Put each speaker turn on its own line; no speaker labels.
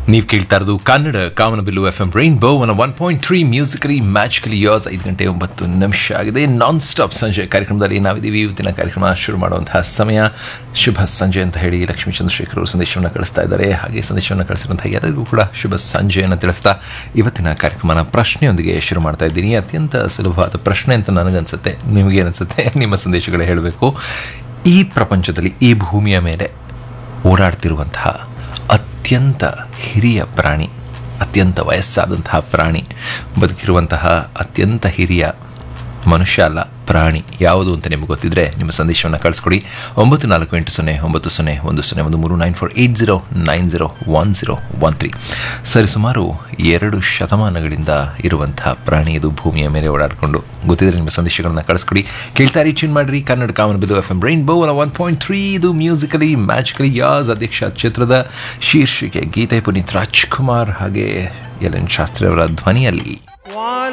ನೀವು ಕೇಳ್ತಾ ಇರೋದು ಕನ್ನಡ ಕಾಮನಬಿಲ್ಲು F M rainbow one one point three musically magically yours ಐದು ಗಂಟೆ ಒಂಬತ್ತು ನಿಮಿಷ ಆಗಿದೆ ನಾನ್ ಸ್ಟಾಪ್ ಸಂಜೆ ಕಾರ್ಯಕ್ರಮದಲ್ಲಿ ನಾವಿದ್ದೀವಿ ಇವತ್ತಿನ ಕಾರ್ಯಕ್ರಮ ಶುರು ಮಾಡುವಂತಹ ಸಮಯ ಶುಭ ಸಂಜೆ ಅಂತ ಹೇಳಿ ಲಕ್ಷ್ಮೀ ಚಂದ್ರಶೇಖರ್ ಅವರು ಸಂದೇಶವನ್ನು ಕಳಿಸ್ತಾ ಇದ್ದಾರೆ ಹಾಗೆ ಸಂದೇಶವನ್ನು ಕಳಿಸಿರುವಂತಹ ಎಲ್ಲರಿಗೂ ಕೂಡ ಶುಭ ಸಂಜೆಯನ್ನು ತಿಳಿಸ್ತಾ ಇವತ್ತಿನ ಕಾರ್ಯಕ್ರಮನ ಪ್ರಶ್ನೆಯೊಂದಿಗೆ ಶುರು ಮಾಡ್ತಾ ಇದ್ದೀನಿ ಅತ್ಯಂತ ಸುಲಭವಾದ ಪ್ರಶ್ನೆ ಅಂತ ನನಗನ್ಸುತ್ತೆ ನಿಮಗೇನನ್ಸುತ್ತೆ ನಿಮ್ಮ ಸಂದೇಶಗಳು ಹೇಳಬೇಕು ಈ ಪ್ರಪಂಚದಲ್ಲಿ ಈ ಭೂಮಿಯ ಮೇಲೆ ಓಡಾಡ್ತಿರುವಂತಹ ಅತ್ಯಂತ ಹಿರಿಯ ಪ್ರಾಣಿ ಅತ್ಯಂತ ವಯಸ್ಸಾದಂತಹ ಪ್ರಾಣಿ ಬದುಕಿರುವಂತಹ ಅತ್ಯಂತ ಹಿರಿಯ ಮನುಷ್ಯ ಅಲ್ಲ ಪ್ರಾಣಿ ಯಾವುದು ಅಂತ ನಿಮಗೆ ಗೊತ್ತಿದ್ರೆ ನಿಮ್ಮ ಸಂದೇಶವನ್ನು ಕಳಿಸ್ಕೊಡಿ ಒಂಬತ್ತು ನಾಲ್ಕು ಎಂಟು ಸೊನ್ನೆ ಒಂಬತ್ತು ಸೊನ್ನೆ ಒಂದು ಸೊನ್ನೆ ಒಂದು ಮೂರು nine four eight zero nine zero one zero one three ಸರಿಸುಮಾರು ಎರಡು ಶತಮಾನಗಳಿಂದ ಇರುವಂತಹ ಪ್ರಾಣಿ ಇದು ಭೂಮಿಯ ಮೇಲೆ ಓಡಾಡಿಕೊಂಡು ಗೊತ್ತಿದ್ರೆ ನಿಮ್ಮ ಸಂದೇಶಗಳನ್ನು ಕಳಿಸ್ಕೊಡಿ ಕೇಳ್ತಾ ರೀಚ್ ಮಾಡಿರಿ ಕನ್ನಡ ಕಾಮನ್ ಬಿದು F M rainbow one point three ಇದು ಮ್ಯೂಸಿಕಲಿ ಮ್ಯಾಜಿಕಲಿ ಯಾಸ್ ಅಧ್ಯಕ್ಷ ಚಿತ್ರದ ಶೀರ್ಷಿಕೆ ಗೀತೆ ಪುನೀತ್ ರಾಜ್ಕುಮಾರ್ ಹಾಗೆ ಎಲ್ ಎನ್ ಶಾಸ್ತ್ರಿ ಅವರ ಧ್ವನಿಯಲ್ಲಿ